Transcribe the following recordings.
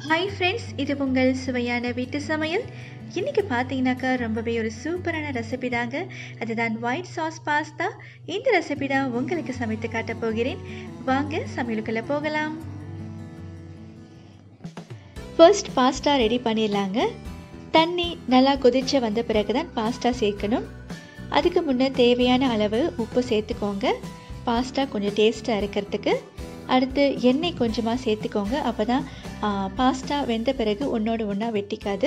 hi friends இது உங்கள் சுவையான வீட்டு சமையல் இன்றைக்கி பார்த்தீங்கன்னாக்கா ரொம்பவே ஒரு சூப்பரான ரெசிபி தாங்க அதுதான் ஒயிட் சாஸ் பாஸ்தா இந்த ரெசிபி தான் உங்களுக்கு சமைத்து காட்டப் போகிறேன் வாங்க சமையலுக்குள்ளே போகலாம் ஃபர்ஸ்ட் பாஸ்தா ரெடி பண்ணிடலாங்க தண்ணி நல்லா கொதிச்சு வந்த பிறகு தான் பாஸ்தா சேர்க்கணும் அதுக்கு முன்னே தேவையான அளவு உப்பு சேர்த்துக்கோங்க பாஸ்தா கொஞ்சம் டேஸ்ட்டாக இருக்கிறதுக்கு அடுத்து எண்ணெய் கொஞ்சமாக சேர்த்துக்கோங்க அப்போ தான் பாஸ்தா வெந்த பிறகு ஒன்றோடு ஒன்றா வெட்டிக்காது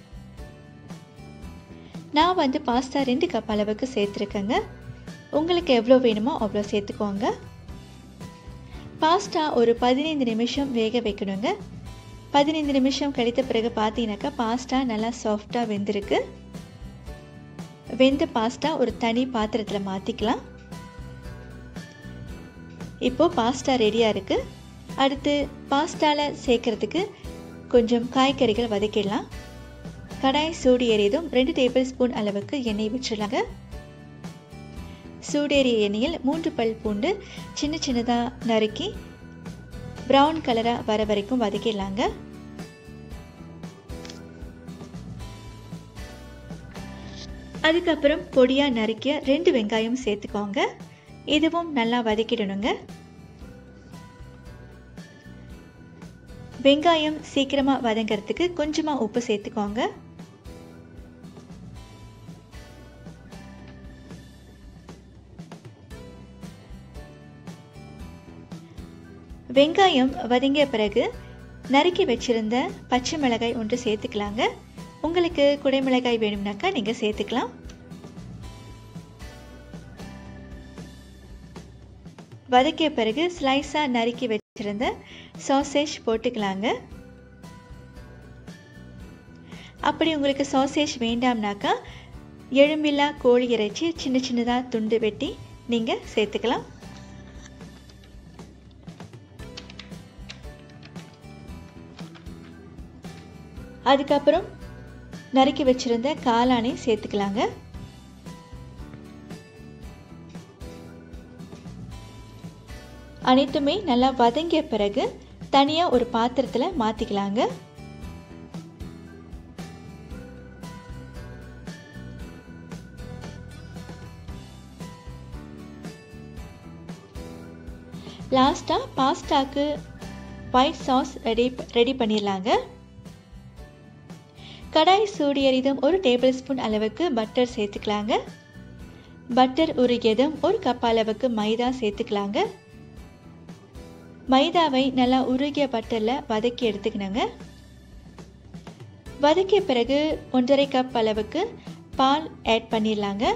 நான் வந்து பாஸ்தா ரெண்டு கப் அளவுக்கு சேர்த்துருக்கேங்க உங்களுக்கு எவ்வளோ வேணுமோ அவ்வளோ சேர்த்துக்கோங்க பாஸ்தா ஒரு பதினைந்து நிமிஷம் வேக வைக்கணுங்க பதினைந்து நிமிஷம் கழித்த பிறகு பார்த்தீங்கன்னாக்கா பாஸ்தா நல்லா சாஃப்டாக வெந்திருக்கு வெந்த பாஸ்தா ஒரு தனி பாத்திரத்தில் மாற்றிக்கலாம் இப்போது பாஸ்தா ரெடியாக இருக்குது அடுத்து பாஸ்தாவில் சேர்க்குறதுக்கு கொஞ்சம் காய்கறிகள் வதக்கிடலாம் கடாய் சூடு ஏறியதும் ரெண்டு டேபிள் ஸ்பூன் அளவுக்கு எண்ணெய் விட்டுருலாங்க சூடேறிய எண்ணெயில் மூன்று பல் பூண்டு சின்ன சின்னதாக நறுக்கி ப்ரௌன் கலராக வர வரைக்கும் வதக்கிடலாங்க அதுக்கப்புறம் பொடியாக நறுக்கிய ரெண்டு வெங்காயம் சேர்த்துக்கோங்க இதுவும் நல்லா வதக்கிடணுங்க வெங்காயம் சீக்கிரமாக வதங்கிறதுக்கு கொஞ்சமாக உப்பு சேர்த்துக்கோங்க வெங்காயம் வதங்கிய பிறகு நறுக்கி வச்சிருந்த பச்சை மிளகாய் ஒன்று சேர்த்துக்கலாங்க உங்களுக்கு குடைமிளகாய் வேணும்னாக்கா நீங்கள் சேர்த்துக்கலாம் வதக்கிய பிறகு ஸ்லைஸாக நறுக்கி வச்சிருந்த சாசேஜ் போட்டுக்கலாங்க அப்படி உங்களுக்கு சாசேஜ் வேண்டாம்னாக்கா எலும்பில்லா கோழி இறைச்சி சின்ன சின்னதாக துண்டு வெட்டி நீங்கள் சேர்த்துக்கலாம் அதுக்கப்புறம் நறுக்கி வச்சிருந்த காளானை சேர்த்துக்கலாங்க அனைத்துமே நல்லா வதங்கிய பிறகு தனியாக ஒரு பாத்திரத்தில் மாற்றிக்கலாங்க லாஸ்ட்டாக பாஸ்தாக்கு ஒயிட் சாஸ் ரெடி ரெடி பண்ணிடலாங்க கடாய் சூடு எறிதும் ஒரு டேபிள் ஸ்பூன் அளவுக்கு பட்டர் சேர்த்துக்கலாங்க பட்டர் உருகியதும் ஒரு கப் அளவுக்கு மைதா சேர்த்துக்கலாங்க மைதாவை நல்லா உருகிய பட்டரில் வதக்கி எடுத்துக்கணுங்க வதக்கிய பிறகு ஒன்றரை கப் அளவுக்கு பால் ஆட் பண்ணிடலாங்க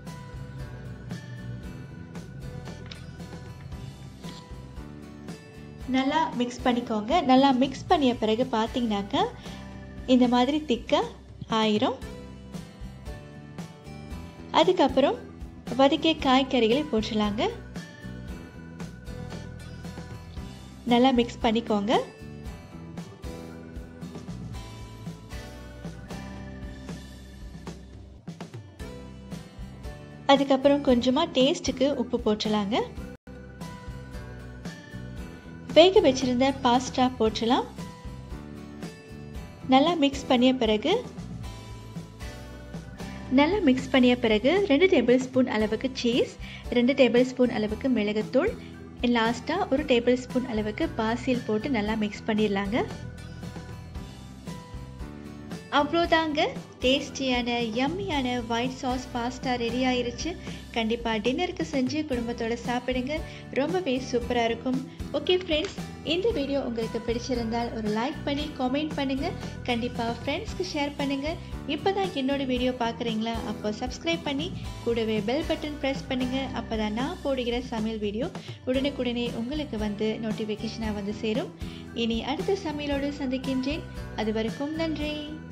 நல்லா மிக்ஸ் பண்ணிக்கோங்க நல்லா மிக்ஸ் பண்ணிய பிறகு பார்த்தீங்கன்னாக்கா இந்த மாதிரி திக்காக ஆயிரும் அதுக்கப்புறம் வதக்கிய காய்கறிகளை போட்டுடலாங்க நல்லா மிக்ஸ் பண்ணிக்கோங்க அதுக்கப்புறம் கொஞ்சமாக டேஸ்ட்டுக்கு உப்பு போட்டுலாங்க வேக வச்சிருந்த பாஸ்டா போட்டுலாம் நல்லா மிக்ஸ் பண்ணிய பிறகு நல்லா மிக்ஸ் பண்ணிய பிறகு ரெண்டு டேபிள் ஸ்பூன் அளவுக்கு சீஸ் ரெண்டு டேபிள் ஸ்பூன் அளவுக்கு மிளகுத்தூள் லாஸ்ட்டாக ஒரு டேபிள் ஸ்பூன் அளவுக்கு பாசில் போட்டு நல்லா மிக்ஸ் பண்ணிடலாங்க அவ்வளோதாங்க டேஸ்டியான யம்மியான ஒயிட் சாஸ் பாஸ்தா ரெடி ஆயிருச்சு கண்டிப்பாக டின்னருக்கு செஞ்சு குடும்பத்தோட சாப்பிடுங்க ரொம்பவே சூப்பராக இருக்கும் ஓகே ஃப்ரெண்ட்ஸ் இந்த வீடியோ உங்களுக்கு பிடிச்சிருந்தால் ஒரு லைக் பண்ணி கமெண்ட் பண்ணுங்கள் கண்டிப்பாக ஃப்ரெண்ட்ஸ்க்கு ஷேர் பண்ணுங்கள் இப்போ தான் என்னோட வீடியோ பார்க்குறீங்களா அப்போ சப்ஸ்கிரைப் பண்ணி கூடவே பெல் பட்டன் ப்ரெஸ் பண்ணுங்கள் அப்போ தான் நான் போடுகிற சமையல் வீடியோ உடனுக்குடனே உங்களுக்கு வந்து நோட்டிஃபிகேஷனாக வந்து சேரும் இனி அடுத்த சமையலோடு சந்திக்கின்றேன் அது வரைக்கும் நன்றி